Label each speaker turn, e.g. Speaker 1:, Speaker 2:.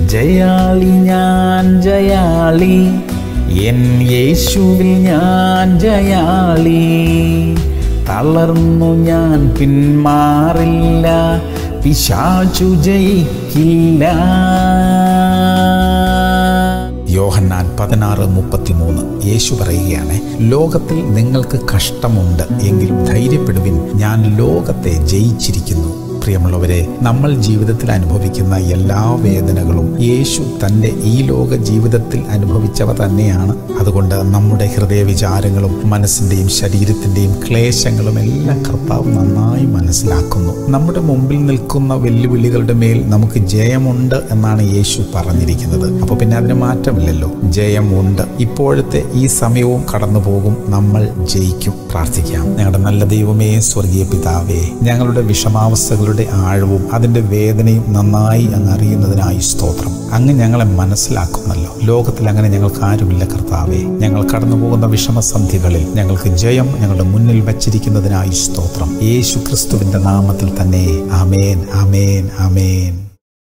Speaker 1: ജയാളി ഞാൻ ജയാളി എൻ യേശുവിൽ ഞാൻ ജയാളി തളർന്നു ഞാൻ പിന്മാറില്ല പിശാചു ജയിക്കില്ല യോഹന്നാൻ പതിനാറ് മുപ്പത്തിമൂന്ന് യേശു പറയുകയാണ് ലോകത്തിൽ നിങ്ങൾക്ക് കഷ്ടമുണ്ട് എങ്കിലും ധൈര്യപ്പെടുവിൻ ഞാൻ ലോകത്തെ ജയിച്ചിരിക്കുന്നു പ്രിയമുള്ളവരെ നമ്മൾ ജീവിതത്തിൽ അനുഭവിക്കുന്ന എല്ലാ വേദനകളും യേശു തൻ്റെ ഈ ലോക ജീവിതത്തിൽ അനുഭവിച്ചവ തന്നെയാണ് അതുകൊണ്ട് നമ്മുടെ ഹൃദയ വിചാരങ്ങളും മനസ്സിൻ്റെയും ശരീരത്തിൻ്റെയും ക്ലേശങ്ങളും എല്ലാം കർത്താവ് നന്നായി മനസ്സിലാക്കുന്നു നമ്മുടെ മുമ്പിൽ നിൽക്കുന്ന വെല്ലുവിളികളുടെ മേൽ നമുക്ക് ജയമുണ്ട് എന്നാണ് യേശു പറഞ്ഞിരിക്കുന്നത് അപ്പോൾ പിന്നെ അതിന് മാറ്റമില്ലല്ലോ ജയമുണ്ട് ഇപ്പോഴത്തെ ഈ സമയവും കടന്നു പോകും നമ്മൾ ജയിക്കും പ്രാർത്ഥിക്കാം ഞങ്ങളുടെ നല്ല ദൈവമേ സ്വർഗീയ പിതാവേ ഞങ്ങളുടെ വിഷമാവസ്ഥകളുടെ ആഴവും അതിൻ്റെ വേദനയും നന്നായി അങ്ങ് അറിയുന്നതിനായി സ്തോത്രം അങ്ങ് ഞങ്ങളെ മനസ്സിലാക്കുന്നല്ലോ ലോകത്തിൽ അങ്ങനെ ഞങ്ങൾക്ക് ആരുമില്ല കർത്താവേ ഞങ്ങൾ കടന്നു പോകുന്ന വിഷമസന്ധികളിൽ ഞങ്ങൾക്ക് ജയം ഞങ്ങളുടെ മുന്നിൽ വച്ചിരിക്കുന്നതിനായി സ്തോത്രം യേശു ക്രിസ്തുവിന്റെ നാമത്തിൽ തന്നെ ആമേൻ ആമേൻ ആമേൻ